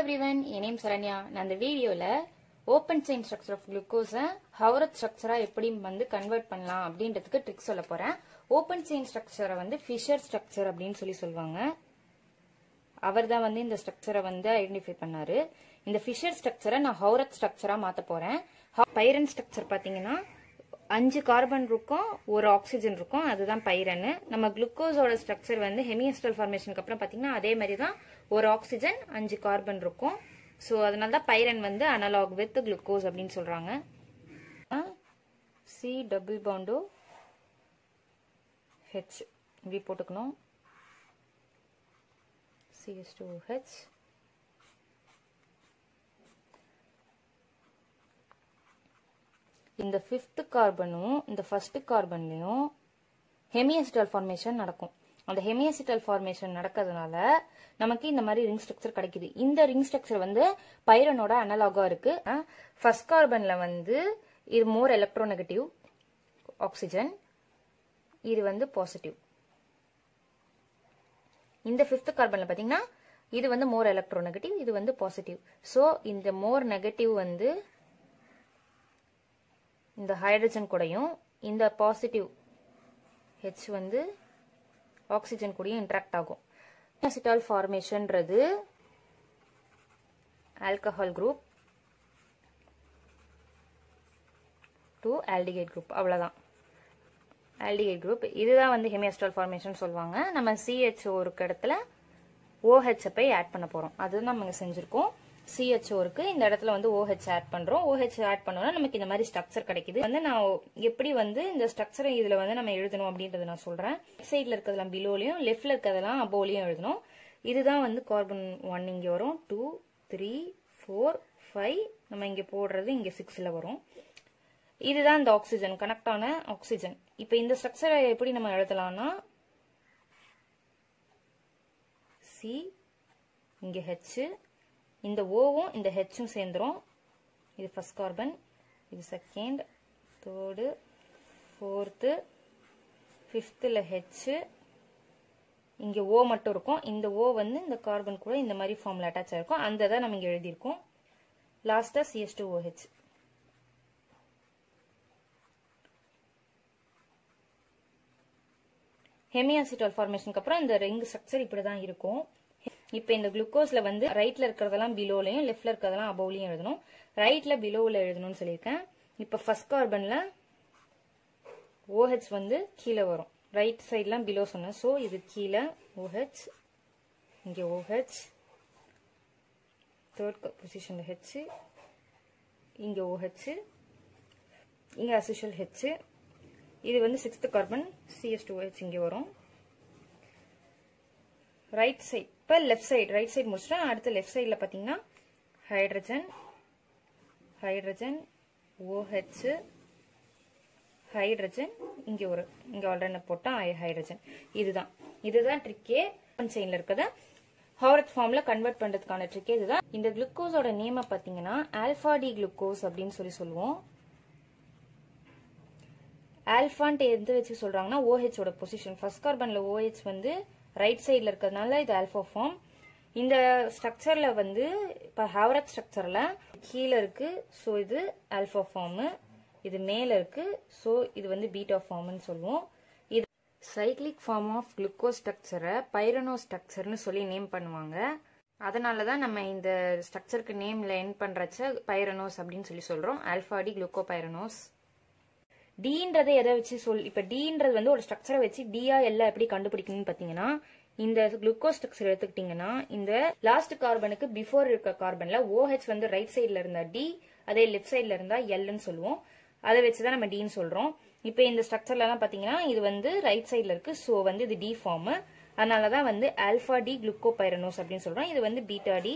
everyone என் name Saranya நான் இந்த வீடியோல ஓப்பன் செயின் ஸ்ட்ரக்சர் ஆஃப் குளுக்கோஸை ஹவரத் ஸ்ட்ரக்சரா எப்படி வந்து கன்வெர்ட் பண்ணலாம் அப்படின்றதுக்கு ட்ரிக் சொல்ல போறேன் ஓப்பன் செயின் ஸ்ட்ரக்சரை வந்து ஃபிஷர் ஸ்ட்ரக்சர் அப்படின்னு சொல்லி சொல்லுவாங்க அவர் தான் வந்து இந்த ஸ்ட்ரக்சரை வந்து ஐடென்டிஃபை பண்ணாரு இந்த ஃபிஷர் ஸ்ட்ரக்சரை நான் ஹவுரத் ஸ்ட்ரக்சரா மாத்த போறேன் பைரன் ஸ்ட்ரக்சர் பாத்தீங்கன்னா அஞ்சு கார்பன் இருக்கும் ஒரு ஆக்சிஜன் இருக்கும் அதுதான் பைரன் நம்ம குளுக்கோஸோட ஸ்ட்ரக்சர் வந்து ஹெமியஸ்டல் ஃபார்மேஷனுக்கு அப்புறம் பாத்தீங்கன்னா அதே மாதிரி தான் ஒரு ஆக்சிஜன் அஞ்சு கார்பன் இருக்கும் ஸோ அதனால தான் பைரன் வந்து அனலாக் வித் குளுக்கோஸ் அப்படின்னு சொல்றாங்க சி டபுள் பாண்டோ ஹெச் இப்படி போட்டுக்கணும் CH2OH இந்த ஃபிஃப்த் கார்பனும் இந்த ஃபர்ஸ்ட் கார்பன்லயும் ஹெமியசிட்டல் ஃபார்மேஷன் நடக்கும் அந்த ஹெமியசிட்டல் ஃபார்மேஷன் நடக்கிறதுனால நமக்கு இந்த மாதிரி ரிங் ஸ்ட்ரக்சர் கிடைக்குது இந்த ரிங் ஸ்ட்ரக்சர் வந்து பைரனோட அனலாகா இருக்கு ஃபர்ஸ்ட் கார்பன்ல வந்து இது மோர் எலக்ட்ரோநெகட்டிவ் ஆக்சிஜன் இது வந்து பாசிட்டிவ் இந்த ஃபிஃப்த் கார்பன்ல பாத்தீங்கன்னா இது வந்து மோர் எலக்ட்ரோ நெகட்டிவ் இது வந்து பாசிட்டிவ் ஸோ இந்த மோர் நெகட்டிவ் வந்து இந்த ஹைட்ரஜன் கூடயும் இந்த பாசிட்டிவ் ஹெச் வந்து ஆக்சிஜன் கூடயும் இன்ட்ராக்ட் ஆகும் அசிட்டால் ஃபார்மேஷன்ன்றது alcohol group to aldehyde group அவ்வளோதான் ஆல்டிகேட் குரூப் இதுதான் வந்து ஹெமியஸ்டால் ஃபார்மேஷன் சொல்லுவாங்க நம்ம சிஹெச்ஓ இருக்க இடத்துல ஓஹெச் போய் ஆட் பண்ண போறோம் அதுதான் நம்ம செஞ்சிருக்கோம் சிஹெச்ஓ இருக்கு இந்த இடத்துல வந்து ஓஹெச் ஆட் பண்றோம் ஓஹெச் ஆட் பண்ணோம்னா நமக்கு இந்த மாதிரி ஸ்ட்ரக்சர் கிடைக்குது வந்து நான் எப்படி வந்து இந்த ஸ்ட்ரக்சரை இதுல வந்து நம்ம எழுதணும் அப்படின்றத நான் சொல்றேன் சைட்ல இருக்கிறதெல்லாம் பிலோலையும் லெஃப்ட்ல இருக்கிறதெல்லாம் அபோலையும் எழுதணும் இதுதான் வந்து கார்பன் ஒன் இங்க வரும் டூ த்ரீ ஃபோர் ஃபைவ் நம்ம இங்க போடுறது இங்க சிக்ஸ்ல வரும் இதுதான் இந்த ஆக்சிஜன் கனெக்ட் ஆன ஆக்சிஜன் இப்போ இந்த ஸ்ட்ரக்சரை எப்படி நம்ம எழுதலாம்னா சி இங்க ஹெச் இந்த ஓவும் இந்த ஹெச்சும் சேர்ந்துரும் இது ஃபர்ஸ்ட் கார்பன் இது செகண்ட் தேர்டு ஃபோர்த்து ஃபிஃப்த்தில் ஹெச் இங்க ஓ மட்டும் இருக்கும் இந்த ஓ வந்து இந்த கார்பன் கூட இந்த மாதிரி ஃபார்ம்ல அட்டாச் ஆயிருக்கும் அந்த தான் நம்ம இங்க எழுதியிருக்கோம் லாஸ்டா சிஎஸ் டூ ஓஹெச் ஹெமியாசிட்டால் ஃபார்மேஷனுக்கு அப்புறம் இந்த ரிங் ஸ்ட்ரக்சர் இப்படி தான் இருக்கும் இப்போ இந்த குளுக்கோஸ்ல வந்து ரைட்ல இருக்கிறதெல்லாம் பிலோலையும் லெஃப்ட்ல இருக்கிறதெல்லாம் அபோவ்லையும் எழுதணும் ரைட்ல பிலோவில் எழுதணும்னு சொல்லியிருக்கேன் இப்போ ஃபர்ஸ்ட் கார்பன்ல ஓஹெச் வந்து கீழே வரும் ரைட் சைட்லாம் பிலோ சொன்னேன் ஸோ இது கீழே ஓஹெச் இங்கே ஓஹெச் தேர்ட் பொசிஷன்ல ஹெச் இங்கே ஓஹெச் இங்கே அசிஷுவல் ஹெச் இது வந்து sixth carbon CS two H இங்கே வரும் ரைட் சைட் இப்போ லெஃப்ட் சைடு ரைட் சைடு முடிச்சிட்டா அடுத்து லெஃப்ட் சைடில் பார்த்தீங்கன்னா ஹைட்ரஜன் ஹைட்ரஜன் ஓஹெச் ஹைட்ரஜன் இங்கே ஒரு இங்கே ஆல்ரெடி போட்டால் ஹைட்ரஜன் இதுதான் இதுதான் ட்ரிக்கே செயினில் இருக்கிறத ஹாரத் ஃபார்ம்ல கன்வெர்ட் பண்றதுக்கான ட்ரிக்கே இதுதான் இந்த குளுக்கோஸோட நேமை பார்த்தீங்கன்னா ஆல்ஃபா டி குளுக்கோஸ் அப்படின்னு சொல்லி சொல்லுவோம் ஆல்ஃபான்ட்டு எந்த வச்சு சொல்றாங்கன்னா ஓஹெச்சோட பொசிஷன் ஃபர்ஸ்ட் கார்பன்ல ஓஹெச் வந்து ரைட் சைடில் இருக்கிறதுனால இது ஆல்ஃபா ஃபார்ம் இந்த ஸ்ட்ரக்சர்ல வந்து இப்போ ஹாவரத் ஸ்ட்ரக்சர்ல கீழே இருக்கு ஸோ இது ஆல்ஃபா ஃபார்ம் இது மேல இருக்கு ஸோ இது வந்து பீட்டா ஃபார்ம்னு சொல்லுவோம் இது சைக்ளிக் ஃபார்ம் ஆஃப் குளுக்கோஸ் ஸ்ட்ரக்சரை பைரனோ ஸ்ட்ரக்சர்னு சொல்லி நேம் பண்ணுவாங்க அதனால தான் நம்ம இந்த ஸ்ட்ரக்சருக்கு நேம்ல என் பண்றச்ச பைரனோஸ் அப்படின்னு சொல்லி சொல்றோம் ஆல்ஃபாடி குளுக்கோ பைரனோஸ் டீன்றதை எதை வச்சு சொல் இப்ப டீன்றது வந்து ஒரு ஸ்ட்ரக்சரை வச்சு டியா எல்லாம் எப்படி கண்டுபிடிக்கணும்னு பாத்தீங்கன்னா இந்த குளுக்கோஸ் ஸ்ட்ரக்சர் எடுத்துக்கிட்டீங்கன்னா இந்த லாஸ்ட் கார்பனுக்கு பிஃபோர் இருக்க கார்பன்ல ஓஹெச் வந்து ரைட் சைட்ல இருந்தா டி அதே லெஃப்ட் சைட்ல இருந்தா எல்னு சொல்லுவோம் அதை வச்சுதான் நம்ம டீன்னு சொல்றோம் இப்போ இந்த ஸ்ட்ரக்சர்ல எல்லாம் பாத்தீங்கன்னா இது வந்து ரைட் சைட்ல இருக்கு சோ வந்து இது டி ஃபார்ம் அதனாலதான் வந்து ஆல்பா டி குளுக்கோ பைரனோஸ் அப்படின்னு சொல்றோம் இது வந்து பீட்டா டி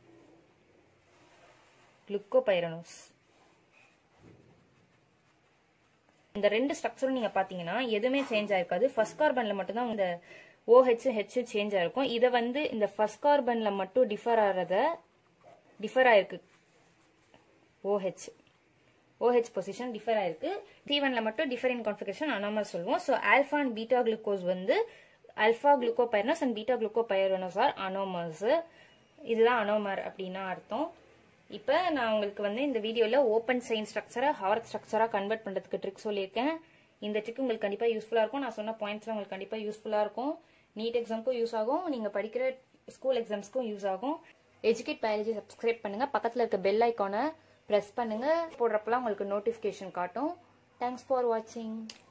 குளுக்கோ பைரனோஸ் இந்த ரெண்டு ஸ்ட்ரக்சரும் நீங்க பாத்தீங்கன்னா எதுவுமே சேஞ்ச் ஆயிருக்காது ஃபர்ஸ்ட் கார்பன்ல மட்டும் தான் இந்த ஓஹெச் ஹெச் சேஞ்ச் ஆயிருக்கும் இதை வந்து இந்த ஃபர்ஸ்ட் கார்பன்ல மட்டும் டிஃபர் ஆறத டிஃபர் ஆயிருக்கு ஓஹெச் ஓஹெச் பொசிஷன் டிஃபர் ஆயிருக்கு டி மட்டும் டிஃபரின் கான்ஃபிகரேஷன் அனாமல் சொல்லுவோம் so alpha and beta glucose வந்து alpha glucopyranose and beta glucopyranose are anomers இதுதான் அனோமர் அப்படின்னா அர்த்தம் இப்போ நான் உங்களுக்கு வந்து இந்த வீடியோவில் ஓப்பன் சைன் ஸ்ட்ரக்சரை ஹார்ட் ஸ்ட்ரக்சராக கன்வெர்ட் பண்ணுறதுக்கு ட்ரிக் சொல்லியிருக்கேன் இந்த ட்ரிக் உங்களுக்கு கண்டிப்பாக யூஸ்ஃபுல்லாக இருக்கும் நான் சொன்ன பாயிண்ட்ஸ்லாம் உங்களுக்கு கண்டிப்பாக யூஸ்ஃபுல்லாக இருக்கும் நீட் எக்ஸாம்க்கும் யூஸ் ஆகும் நீங்கள் படிக்கிற ஸ்கூல் எக்ஸாம்ஸ்க்கும் யூஸ் ஆகும் எஜுகேட் பயாலஜி சப்ஸ்கிரைப் பண்ணுங்கள் பக்கத்தில் இருக்க பெல் ஐக்கானை ப்ரெஸ் பண்ணுங்கள் போடுறப்பெல்லாம் உங்களுக்கு நோட்டிஃபிகேஷன் காட்டும் தேங்க்ஸ் ஃபார் வாட்சிங்